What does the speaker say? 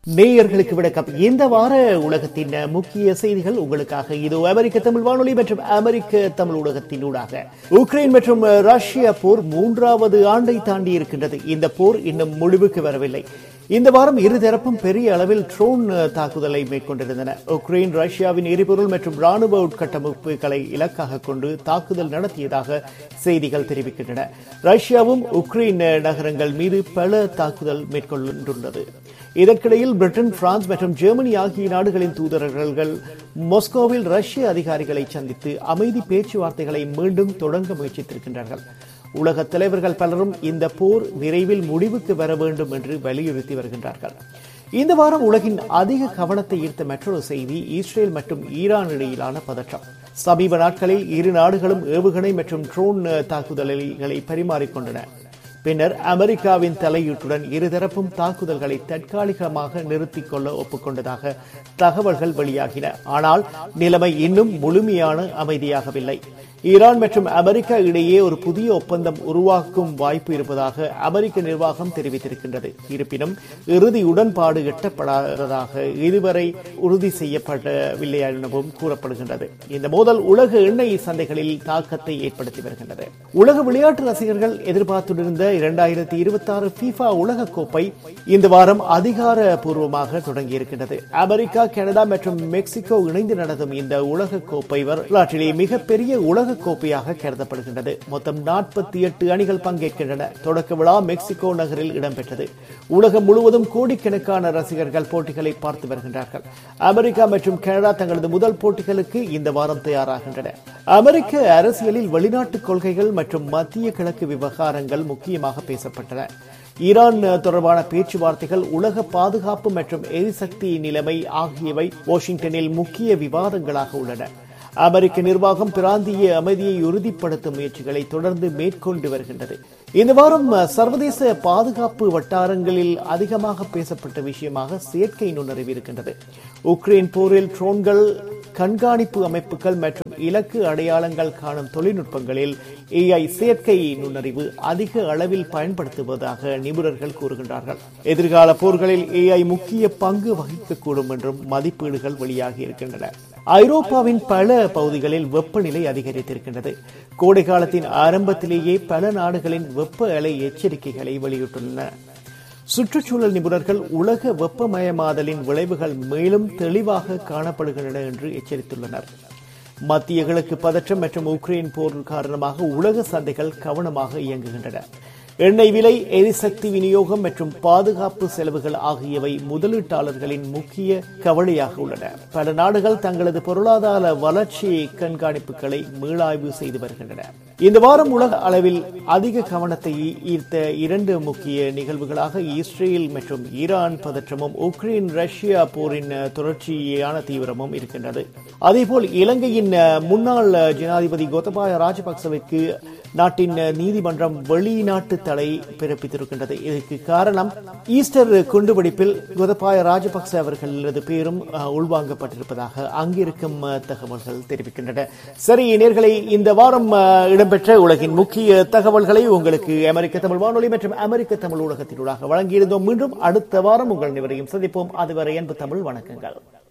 நேயர்களுக்கு விடக்கம் இந்த வார உலகத்தின் முக்கிய செய்திகள் உங்களுக்காக இது அமெரிக்க தமிழ் வானொலி மற்றும் அமெரிக்க தமிழ் ஊடகத்தின் ஊடாக உக்ரைன் மற்றும் ரஷ்யா போர் மூன்றாவது ஆண்டை தாண்டி இருக்கின்றது இந்த போர் இன்னும் முடிவுக்கு வரவில்லை இந்த வாரம் இருதரப்பும் பெரிய அளவில் ட்ரோன் தாக்குதலை மேற்கொண்டிருந்தன உக்ரைன் ரஷ்யாவின் எரிபொருள் மற்றும் ராணுவ உட்கட்டமைப்புகளை இலக்காக கொண்டு தாக்குதல் நடத்தியதாக செய்திகள் தெரிவிக்கின்றன ரஷ்யாவும் உக்ரைன் நகரங்கள் மீது பல தாக்குதல் மேற்கொண்டுள்ளது இதற்கிடையில் பிரிட்டன் பிரான்ஸ் மற்றும் ஜெர்மனி ஆகிய நாடுகளின் தூதரர்கள் மாஸ்கோவில் ரஷ்ய அதிகாரிகளை சந்தித்து அமைதி பேச்சுவார்த்தைகளை மீண்டும் தொடங்க முயற்சித்திருக்கின்றார்கள் உலக தலைவர்கள் பலரும் இந்த போர் விரைவில் முடிவுக்கு வர வேண்டும் என்று வலியுறுத்தி வருகின்றார்கள் இந்த வாரம் உலகின் அதிக கவனத்தை ஈர்த்த மற்றொரு செய்தி இஸ்ரேல் மற்றும் ஈரான் இடையிலான பதற்றம் சமீப நாட்களில் இரு நாடுகளும் ஏவுகணை மற்றும் ட்ரோன் தாக்குதல்களை பரிமாறிக்கொண்டன பின்னர் அமெரிக்காவின் தலையீட்டுடன் இருதரப்பும் தாக்குதல்களை தற்காலிகமாக நிறுத்திக் கொள்ள ஒப்புக்கொண்டதாக தகவல்கள் வெளியாகின ஆனால் நிலைமை இன்னும் முழுமையான அமைதியாகவில்லை ஈரான் மற்றும் அமெரிக்கா இடையே ஒரு புதிய ஒப்பந்தம் உருவாக்கும் வாய்ப்பு இருப்பதாக அமெரிக்க நிர்வாகம் தெரிவித்திருக்கின்றது இருப்பினும் இறுதி உடன்பாடு எட்டப்படாததாக இதுவரை உறுதி செய்யப்படவில்லை எனவும் கூறப்படுகின்றது இந்த மோதல் உலக எண்ணெய் சந்தைகளில் தாக்கத்தை ஏற்படுத்தி வருகின்றது உலக விளையாட்டு ரசிகர்கள் எதிர்பார்த்திருந்த இரண்டாயிரத்தி இருபத்தி ஆறு பிஃபா உலக கோப்பை இந்த வாரம் அதிகாரப்பூர்வமாக தொடங்கியிருக்கின்றது அமெரிக்கா கனடா மற்றும் மெக்சிகோ இணைந்து நடத்தும் இந்த உலக கோப்பை வரலாற்றிலே மிகப்பெரிய உலக கோப்பையாக கருதப்படுகின்றது மொத்தம் நாற்பத்தி எட்டு அணிகள் பங்கேற்கின்றன தொடக்க விழா மெக்சிகோ நகரில் இடம்பெற்றது உலகம் முழுவதும் கோடிக்கணக்கான ரசிகர்கள் போட்டிகளை பார்த்து வருகின்றார்கள் அமெரிக்கா மற்றும் கனடா தங்களது முதல் போட்டிகளுக்கு இந்த வாரம் தயாராகின்றன அமெரிக்க அரசியலில் வெளிநாட்டு கொள்கைகள் மற்றும் மத்திய கிழக்கு விவகாரங்கள் முக்கியமாக பேசப்பட்டன ஈரான் தொடர்பான பேச்சுவார்த்தைகள் உலக பாதுகாப்பு மற்றும் எரிசக்தி நிலைமை ஆகியவை வாஷிங்டனில் முக்கிய விவாதங்களாக உள்ளன அமெரிக்க நிர்வாகம் பிராந்திய அமைதியை உறுதிப்படுத்தும் முயற்சிகளை தொடர்ந்து மேற்கொண்டு வருகின்றது இந்த வாரம் சர்வதேச பாதுகாப்பு வட்டாரங்களில் அதிகமாக பேசப்பட்ட விஷயமாக செயற்கை நுண்ணறிவு இருக்கின்றது உக்ரைன் போரில் ட்ரோன்கள் கண்காணிப்பு அமைப்புகள் மற்றும் இலக்கு அடையாளங்கள் காணும் தொழில்நுட்பங்களில் ஏஐ செயற்கை நுண்ணறிவு அதிக அளவில் பயன்படுத்துவதாக நிபுணர்கள் கூறுகின்றார்கள் எதிர்கால போர்களில் ஏஐ முக்கிய பங்கு வகிக்கக்கூடும் என்றும் மதிப்பீடுகள் வெளியாகி இருக்கின்றன ஐரோப்பாவின் பல பகுதிகளில் வெப்பநிலை அதிகரித்திருக்கின்றது கோடை காலத்தின் ஆரம்பத்திலேயே பல நாடுகளின் வெப்ப அலை எச்சரிக்கைகளை வெளியிட்டுள்ளன சுற்றுச்சூழல் நிபுணர்கள் உலக வெப்பமயமாதலின் விளைவுகள் மேலும் தெளிவாக காணப்படுகின்றன என்று எச்சரித்துள்ளனர் மத்திய கிழக்கு பதற்றம் மற்றும் உக்ரைன் போர் காரணமாக உலக சந்தைகள் கவனமாக இயங்குகின்றன எண்ணெய் விலை எரிசக்தி விநியோகம் மற்றும் பாதுகாப்பு செலவுகள் ஆகியவை முதலீட்டாளர்களின் முக்கிய கவலையாக உள்ளன பல நாடுகள் தங்களது பொருளாதார வளர்ச்சி கண்காணிப்புகளை மீளாய்வு செய்து வருகின்றன இந்த வாரம் உலக அளவில் அதிக கவனத்தை ஈர்த்த இரண்டு முக்கிய நிகழ்வுகளாக இஸ்ரேல் மற்றும் ஈரான் பதற்றமும் உக்ரைன் ரஷ்யா போரின் தொடர்ச்சியான தீவிரமும் இருக்கின்றது அதேபோல் இலங்கையின் முன்னாள் ஜனாதிபதி கோத்தபாய ராஜபக்சவிற்கு நாட்டின் நீதிமன்றம் வெளிநாட்டு தடை பிறப்பித்திருக்கின்றது இதற்கு காரணம் ஈஸ்டர் குண்டுவெடிப்பில் கோதபாய ராஜபக்ச அவர்களது பேரும் உள்வாங்கப்பட்டிருப்பதாக அங்கிருக்கும் தகவல்கள் தெரிவிக்கின்றன சரி நேர்களை இந்த வாரம் இடம்பெற்ற உலகின் முக்கிய தகவல்களை உங்களுக்கு அமெரிக்க தமிழ் வானொலி மற்றும் அமெரிக்க தமிழ் ஊடகத்தினூடாக வழங்கியிருந்தோம் மீண்டும் அடுத்த வாரம் உங்கள் அனைவரையும் சந்திப்போம் அதுவரை அன்பு தமிழ் வணக்கங்கள்